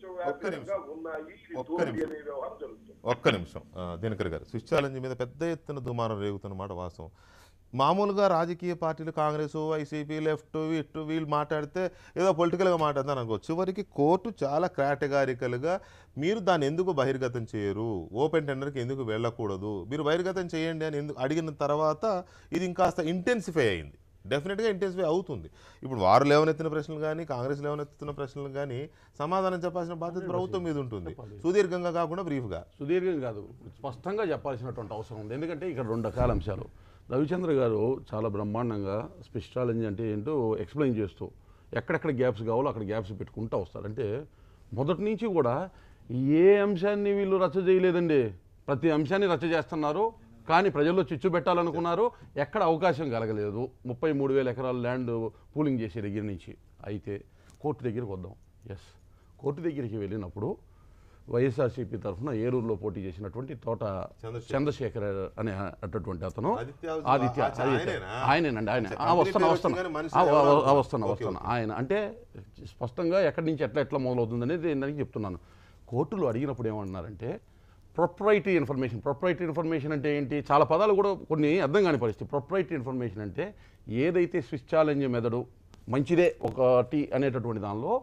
ప్రపంచవ్యాప్తంగా ఉన్నాయి ఇది ఒక్క దోపిడీ నిమిషం. అనే వ్యవహారం జరుగుతుంది ఒక్క నిమిషం ఆ, దినకర్ గారు స్విచ్ ఛాలెంజ్ మీద పెద్ద ఎత్తున దుమారం రేగుతున్నమాట వాస్తవం మామూలుగా రాజకీయ పార్టీలు కాంగ్రెస్ వైసీపీ లెఫ్ట్ ఇటు వీళ్ళు మాట్లాడితే ఏదో పొలిటికల్గా మాట్లాడతాను అనుకో చివరికి కోర్టు చాలా క్రాటగారికల్గా మీరు దాన్ని ఎందుకు బహిర్గతం చేయరు ఓపెన్ టెండర్కి ఎందుకు వెళ్ళకూడదు మీరు బహిర్గతం చేయండి అని ఎందుకు అడిగిన తర్వాత ఇది ఇంకాస్త ఇంటెన్సిఫై అయింది డెఫినెట్గా ఇంటెన్సిఫై అవుతుంది ఇప్పుడు వారు లేవనెత్తిన ప్రశ్నలు కానీ కాంగ్రెస్ లేవనెత్తుతున్న ప్రశ్నలు కానీ సమాధానం చెప్పాల్సిన బాధ్యత ప్రభుత్వం మీద ఉంటుంది సుదీర్ఘంగా కాకుండా బ్రీఫ్గా సుదీర్ఘం కాదు స్పష్టంగా చెప్పాల్సినటువంటి అవసరం ఉంది ఎందుకంటే ఇక్కడ రెండు రకాల అంశాలు రవిచంద్ర గారు చాలా బ్రహ్మాండంగా స్పెషాలజీ అంటే ఏంటో ఎక్స్ప్లెయిన్ చేస్తూ ఎక్కడెక్కడ గ్యాప్స్ కావాలో అక్కడ గ్యాప్స్ పెట్టుకుంటూ వస్తారు అంటే మొదటి నుంచి కూడా ఏ అంశాన్ని వీళ్ళు రచ్చ చేయలేదండి ప్రతి అంశాన్ని రచ్చ చేస్తున్నారు కానీ ప్రజల్లో చిచ్చు పెట్టాలనుకున్నారు ఎక్కడ అవకాశం కలగలేదు ముప్పై మూడు వేల ఎకరాల ల్యాండ్ పూలింగ్ చేసే దగ్గర నుంచి అయితే కోర్టు దగ్గరికి వద్దాం ఎస్ కోర్టు దగ్గరికి వెళ్ళినప్పుడు వైఎస్ఆర్సీపీ తరఫున ఏలూరులో పోటీ చేసినటువంటి తోట చంద్రశేఖర్. చంద్రశేఖర్ అనే అటువంటి అతను ఆదిత్య ఆదిత్య ఆ, ఆదిత్య. ఆయనేనా? ఆయనేనండి ఆయన అచ్చా, ఆ, కంపెనీ వస్తున్నా పేరు వస్తున్నా వచ్చింది కానీ మనిషి ఆ, ఎవరు ఆ, అనుకో. వస్తున్నా ఓకే, వస్తున్నా ఆయన అంటే స్పష్టంగా ఎక్కడి నుంచి ఎట్లా ఎట్లా మొదలవుతుంది అనేది దానికి చెప్తున్నాను కోర్టులో అడిగినప్పుడు ఏమన్నారంటే ప్రొప్రైటరీ ఇన్ఫర్మేషన్ ప్రొప్రైటరీ ఇన్ఫర్మేషన్ అంటే ఏంటి చాలా పదాలు కూడా కొన్ని అర్థం కాని పరిస్థితి ప్రొప్రైటరీ ఇన్ఫర్మేషన్ అంటే ఏదైతే స్విచ్ ఛాలెంజ్ మెదడు మంచిదే ఒకటి అనేటటువంటి దానిలో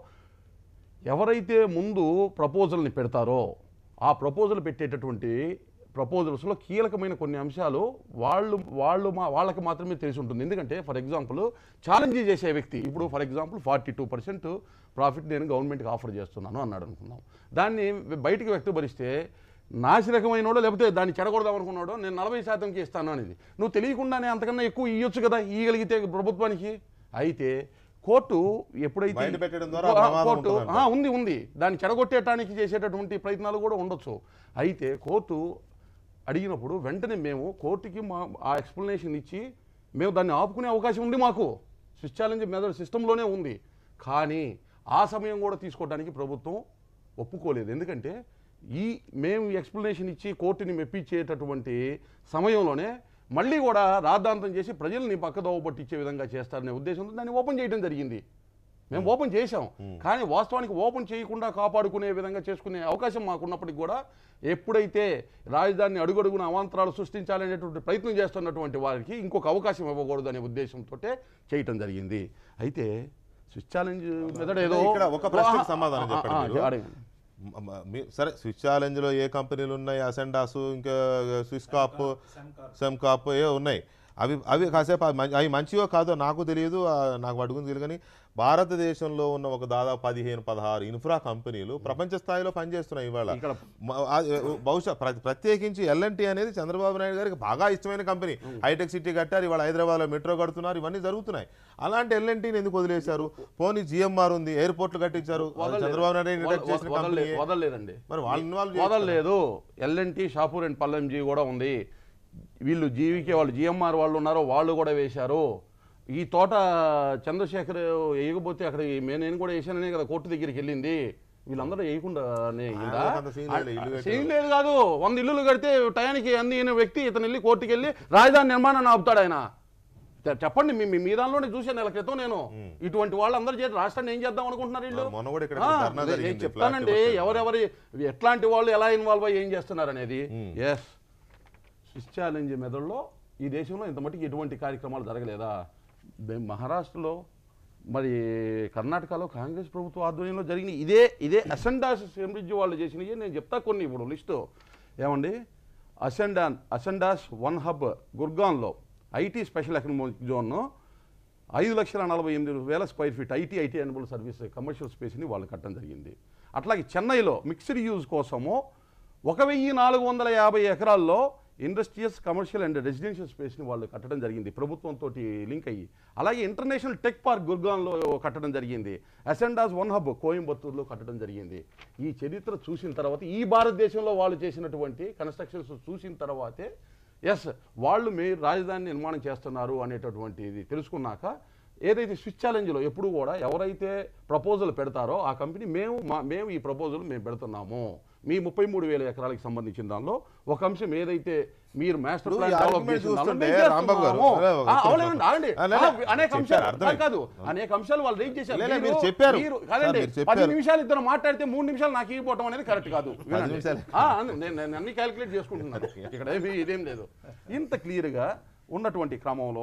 ఎవరైతే ముందు ప్రపోజల్ని పెడతారో ఆ ప్రపోజల్ పెట్టేటటువంటి ప్రపోజల్స్లో కీలకమైన కొన్ని అంశాలు వాళ్ళు వాళ్ళు మా వాళ్ళకి మాత్రమే తెలిసి ఉంటుంది ఎందుకంటే ఫర్ ఎగ్జాంపుల్ ఛాలెంజ్ చేసే వ్యక్తి ఇప్పుడు for example forty two percent profit నేను గవర్నమెంట్కి ఆఫర్ చేస్తున్నాను అన్నాడు అనుకుందాం దాన్ని బయటికి వ్యక్తపరిస్తే నాసిరకమైనోడో లేకపోతే దాన్ని చెడగొడదాం అనుకున్నాడో నేను నలభై శాతంకి ఇస్తాను అనేది నువ్వు తెలియకుండానే అంతకన్నా ఎక్కువ ఇవ్వచ్చు కదా ఇవ్వగలిగితే ప్రభుత్వానికి అయితే కోర్టు ఎప్పుడైతే బయట పెట్టడం ద్వారా ఆ, ప్రమాదం కోర్టు ఉంటుందంట. ఆ, ఉంది ఉంది దాన్ని చెడగొట్టేయటానికి చేసేటటువంటి ప్రయత్నాలు కూడా ఉండొచ్చు అయితే కోర్టు అడిగినప్పుడు వెంటనే మేము కోర్టుకి మా ఆ ఎక్స్ప్లెనేషన్ ఇచ్చి మేము దాన్ని ఆపుకునే అవకాశం ఉంది మాకు స్విచ్ ఛాలెంజ్ మెథడ్ సిస్టంలోనే ఉంది కానీ ఆ సమయం కూడా తీసుకోవడానికి ప్రభుత్వం ఒప్పుకోలేదు ఎందుకంటే ఈ మేము ఎక్స్ప్లెనేషన్ ఇచ్చి కోర్టుని మెప్పించేటటువంటి సమయంలోనే మళ్ళీ కూడా రాద్ధాంతం చేసి ప్రజల్ని పక్కదోవ పట్టించే విధంగా చేస్తారనే ఉద్దేశంతో దాన్ని ఓపెన్ చేయడం జరిగింది మేము ఓపెన్ చేశాం కానీ వాస్తవానికి ఓపెన్ చేయకుండా కాపాడుకునే విధంగా చేసుకునే అవకాశం మాకున్నప్పటికీ కూడా ఎప్పుడైతే రాజధానిని అడుగడుగున అవాంతరాలు సృష్టించాలనేటువంటి ప్రయత్నం చేస్తున్నటువంటి వారికి ఇంకొక అవకాశం ఇవ్వకూడదు అనే ఉద్దేశంతో చేయటం జరిగింది అయితే స్విచ్ ఛాలెంజ్ మెథడ్ ఏదో ఇక్కడ ఒక ప్రశ్నకు ఆ, సమాధానం ఆ, చెప్పండి ఆ, మీరు. అడగండి. మ- మ- మీ- సరే స్విచ్ ఛాలెంజ్లో ఏ కంపెనీలు ఉన్నాయి అసెండాస్ ఇంకా స్విస్ కాప్ సెమ్ కాప్ ఏ ఉన్నాయి అవి అవి కాసేపు అవి మం- అవి మంచివో కాదో నాకు తెలియదు ఆ, నాకు వాటి గురించి తెలియదు కానీ భారతదేశంలో ఉన్న ఒక దాదాపు పదిహేను పదహారు ఇన్ఫ్రా కంపెనీలు ప్రపంచ స్థాయిలో పనిచేస్తున్నాయి ఇవాళ ఇక్కడ మ- ఆ- బహుశా ప్ర- ప్రత్యేకించి ఎల్ఎన్టీ అనేది చంద్రబాబు నాయుడు గారికి బాగా ఇష్టమైన కంపెనీ హైటెక్ సిటీ కట్టారు ఇవాళ హైదరాబాద్లో మెట్రో కడుతున్నారు ఇవన్నీ జరుగుతున్నాయి అలాంటి ఎల్ఎన్టీని ఎందుకు వదిలేశారు పోనీ జిఎంఆర్ ఉంది ఎయిర్పోర్ట్లు కట్టించారు అది వదలలేదు. చంద్రబాబు నాయుడు వద- ఇంట్రడ్యూస్ చేసిన వద- వదలలేదు- కంపెనీ వదలలేదండి మరి వాళ్ళు ఇన్వాల్వ్ వదలలేదు ఎల్ఎన్టీ షాపూర్ అండ్ పల్లంజీ కూడా ఉంది వీళ్ళు జీవికే వాళ్ళు జిఎంఆర్ వాళ్ళు ఉన్నారో వాళ్ళు కూడా వేశారు ఈ తోట చంద్రశేఖర్ వేయకపోతే అక్కడ ఈ మే- నేను కూడా వేసాననే కదా కోర్టు దగ్గరికి వెళ్ళింది వీళ్ళందరూ వేయకుండానే అయిందా? ఆయనకు అంత scene లేదు, ఇల్లు ఆ, కట్టారు. scene లేదు కాదు వంద ఇల్లులు కడితే టయానికి అందిన వ్యక్తి ఇతను వెళ్ళి కోర్టుకి వెళ్ళి రాజధాని నిర్మాణాన్ని ఆపుతాడు ఆయన చె- చెప్పండి మీ మీ- మీ దానిలోనే చూసాను నెల క్రితం నేను ఇటువంటి వాళ్ళందరూ చేసి రాష్ట్రాన్ని ఏం చేద్దాం అనుకుంటున్నారు వీళ్ళు మొన్న కూడా ఇక్కడ ఆ, ధర్నా నేను జరిగింది, చెప్తానండి ఫ్లాట్ ఎవరెవరి ఎట్లాంటి వాళ్ళు ఎలా ఇన్వాల్వ్ అయ్యి ఏం చేస్తున్నారు అనేది ఎస్ స్విచ్ ఛాలెంజ్ మెథడ్లో ఈ దేశంలో ఇంత మటుకు ఎటువంటి కార్యక్రమాలు జరగలేదా మేము మహారాష్ట్రలో మరి కర్ణాటకలో కాంగ్రెస్ ప్రభుత్వ ఆధ్వర్యంలో జరిగిన ఇదే ఇదే అసెండాస్ సెంబ్రిడ్జ్ వాళ్ళు చేసినవి నేను చెప్తా కొన్ని ఇప్పుడు లిస్టు ఏమండి అసెండాన్ అసెండాస్ వన్ హబ్ గుర్గాన్లో ఐటీ స్పెషల్ ఎకనామిక్ జోన్ను ఐదు లక్షల నలభై ఎనిమిది వేల square feet IT IT enable service commercial స్పేస్ని వాళ్ళు కట్టడం జరిగింది అట్లాగే చెన్నైలో మిక్స్డ్ యూజ్ కోసము ఒక వెయ్యి నాలుగు వందల యాభై ఎకరాల్లో ఇండస్ట్రియల్స్ కమర్షియల్ అండ్ రెసిడెన్షియల్ స్పేస్ని వాళ్ళు కట్టడం జరిగింది ప్రభుత్వంతో లింక్ అయ్యి అలాగే ఇంటర్నేషనల్ టెక్ పార్క్ గుర్గాన్లో కట్టడం జరిగింది అసెండాస్ వన్ హబ్ కోయంబత్తూరులో కట్టడం జరిగింది ఈ చరిత్ర చూసిన తర్వాత ఈ భారతదేశంలో వాళ్ళు చేసినటువంటి కన్స్ట్రక్షన్స్ చూసిన తర్వాతే ఎస్ వాళ్ళు మీ రాజధాని నిర్మాణం చేస్తున్నారు అనేటటువంటిది తెలుసుకున్నాక ఏదైతే స్విచ్ ఛాలెంజ్లో ఎప్పుడు కూడా ఎవరైతే ప్రపోజల్ పెడతారో ఆ కంపెనీ మేము మా మేము ఈ ప్రపోజల్ మేము పెడుతున్నాము మీ ముప్పై మూడు వేల ఎకరాలకు సంబంధించిన దానిలో ఒక అంశం ఏదైతే మీరు మాస్టర్ ఇప్పుడు ప్లాన్ ఈ డెవలప్ argument చేసిన దానిలో చూస్తుంటే మేము రాంబాబు గారు, చేస్తున్నాము. అదే ఒక ఆ, నిమిషం. అవలేదండి, ఆగండి. ఆ, లేదు, ఆ, అనేక చెప్పారు, అంశాలు అర్థమైంది. కాదు అనేక అంశాలు వాళ్ళు రేట్ చేశారు లేదు, మీరు మీరు- చెప్పారు. మీరు సార్, కాదండి మీరు పది చెప్పారు. నిమిషాలు ఇద్దరు మాట్లాడితే మూడు నిమిషాలు నాకు ఇవ్వటం అనేది కరెక్ట్ కాదు వినండి. నిమిషాలు. ఆ, అన్ని- నేను నేను అన్ని క్యాలిక్యులేట్ చేసుకుంటున్నాను ఇక్కడ ఏమీ ఇదేం లేదు ఇంత క్లియర్గా ఉన్నటువంటి క్రమంలో